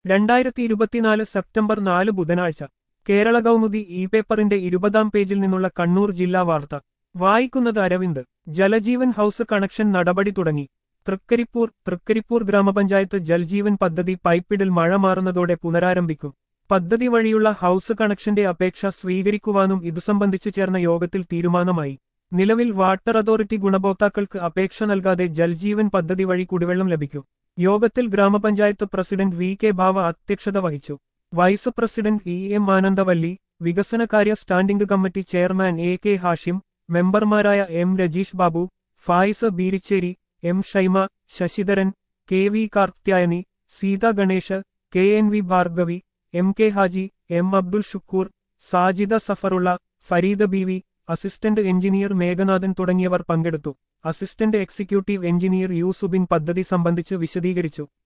രണ്ടായിരത്തി ഇരുപത്തിനാല് സെപ്റ്റംബർ നാല് ബുധനാഴ്ച കേരള കൗമുദി ഇ പേപ്പറിന്റെ ഇരുപതാം പേജിൽ നിന്നുള്ള കണ്ണൂർ ജില്ലാ വാർത്ത വായിക്കുന്നത് അരവിന്ദ് ജലജീവൻ ഹൌസ് കണക്ഷൻ നടപടി തുടങ്ങി തൃക്കരിപ്പൂർ തൃക്കരിപ്പൂർ ഗ്രാമപഞ്ചായത്ത് ജൽജീവൻ പദ്ധതി പൈപ്പിടിൽ മഴ മാറുന്നതോടെ പുനരാരംഭിക്കും പദ്ധതി വഴിയുള്ള ഹൌസ് കണക്ഷന്റെ അപേക്ഷ സ്വീകരിക്കുവാനും ഇതു സംബന്ധിച്ച് ചേർന്ന യോഗത്തിൽ തീരുമാനമായി നിലവിൽ വാട്ടർ അതോറിറ്റി ഗുണഭോക്താക്കൾക്ക് അപേക്ഷ നൽകാതെ ജൽജീവൻ പദ്ധതി വഴി കുടിവെള്ളം ലഭിക്കും യോഗത്തിൽ ഗ്രാമപഞ്ചായത്ത് പ്രസിഡന്റ് വി കെ ഭാവ അധ്യക്ഷത വഹിച്ചു vice president E M Anandavalli വികസനകാര്യ standing committee chairman A K Hashim മെമ്പർമാരായ M Rajeesh Babu Fayis Beericheri M Shaima Sasidharan K V Karthyayani Seetha Ganesh K N V Bhargavi M K Haji M Abdul Shukoor Sajida Safarulla Fareeda Beevi assistant engineer Meghanathan തുടങ്ങിയവർ പങ്കെടുത്തു അസിസ്റ്റന്റ് എക്സിക്യൂട്ടീവ് എഞ്ചിനീയർ യൂസുബിൻ പദ്ധതി സംബന്ധിച്ച് വിശദീകരിച്ചു